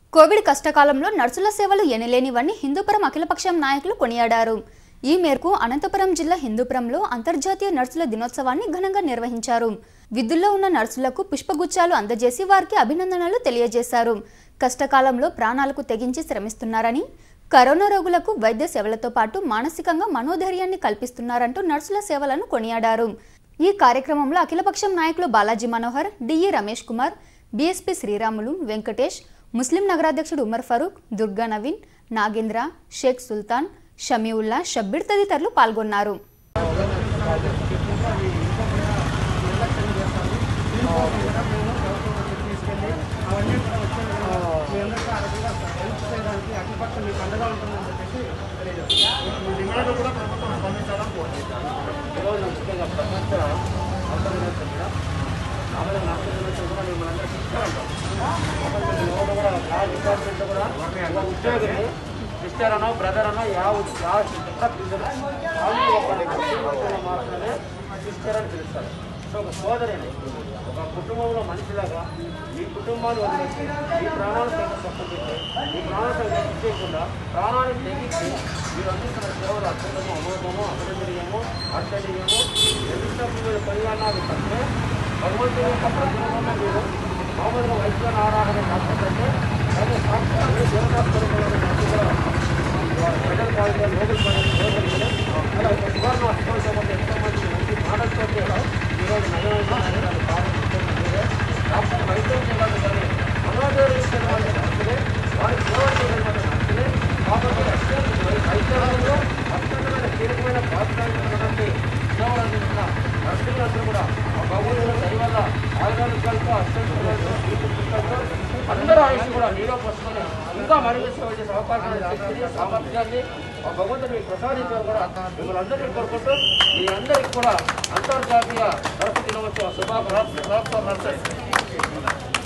Covid కష్టకాలంలో నర్సుల సేవలు ఎనలేనివని హిందూపురం అఖిలపక్షం నాయకులు కొనియాడారు ఈ మేరకు అనంతపురం జిల్లా హిందూపురంలో అంతర్జాతీయ నర్సుల దినోత్సవాన్ని ఘనంగా నిర్వహించారు విధుల్లో ఉన్న నర్సులకు పుష్పగుచ్చాలు అందజేసి వారికి అభినందనలు తెలియజేశారు కష్టకాలంలో ప్రాణాలకు తెగించి శ్రమిస్తున్నారని కరోనా రోగులకు వైద్య సేవలతో పాటు మానసికంగా మనోధైర్యాన్ని కల్పిస్తున్నారంటూ నర్సుల సేవలను కొనియాడారు ఈ కార్యక్రమంలో అఖిలపక్షం నాయకులు Balaji Manohar D E Ramesh Kumar BSP Sriramulu Venkatesh Muslim నగరాధ్యక్షుడు ఉమర్ ఫరూక్ దుర్గా నవీన్ నాగేంద్ర షేక్ సుల్తాన్ షమీవుల్లా షబ్బీర్ తదితరులు పాల్గొన్నారు డిమాండ్ కూడా ప్రభుత్వం స్పందించాలని కోరుతున్నాను ఈరోజు ముఖ్యంగా ప్రపంచ అంతర్జాతీయ మీద ఆమె నష్టం కూడా మేము అందరూ సిస్టర్ అంటాం ఎవరు కూడా యా డిపార్ట్మెంట్ కూడా ఒక ఉద్యోగిని సిస్టర్ అనో బ్రదర్ అనో యా ఉ- యా సిస్టర్ పిలుస్తారు వాళ్ళు ఒక మాత్రమే సిస్టర్ అని పిలుస్తారు సో ఒక సోదరిని ఒక కుటుంబంలో మనిషిలాగా ఈ కుటుంబాన్ని వదిలేసి ఈ ప్రాణాలు సైతం పక్కన పెట్టి ఈ ప్రాణాలు సైతం చేయకుండా ప్రాణాన్ని తెగించి మీరు అందిస్తున్న సేవలు అత్యంతము అమోఘము అభినందనీయము అర్చనీయము ఎదుటి మీరు పరిగణాలు కంటే భగవంతుని యొక్క ప్రతిరూపంలో మీరు మామూలుగా వైద్య ఆరాధన కాకపోతే అదే సాక్షాత్తు దేవతాస్వరూపంలో నాకు కూడా ఫెడరల్ కాలేజీలో నోబెల్ ప్రైజ్ ఇవ్వగలిగిన అలా ఒక సువర్ణ అస్పష్టమైన ఎంతో మంది మంచి మాటలతో ఈరోజు నగరాన్ని ప్రారంభిస్తున్నారు డాక్టర్ వైద్యం చేయాలి కానీ మనోదరించిన వాళ్ళు నచ్చలే వారి సేవ చేయడం వల్ల నచ్చలే కాబట్టి అత్యంత వైద్యంలో అత్యంతమైన కీలకమైన బాధ్యతటువంటి సేవలు అందిస్తున్న నర్సులందరూ కూడా ఆ భగవంతుల దయ వల్ల ఆయుధాలతో అత్యంత అందరూ ఆయుష్ కూడా నీలో పట్టుకొని ఇంకా మరింత సేవ చేసే అవకాశాన్ని శక్తిని సామర్థ్యాన్ని ఆ భగవంతుడు మీకు ప్రసాదించారు కూడా మిమ్మల్ని అందరినీ కోరుకుంటూ మీ అందరికీ కూడా అంతర్జాతీయ నర్సు దినోత్సవ శుభాకాంక్షలు నర్సరీ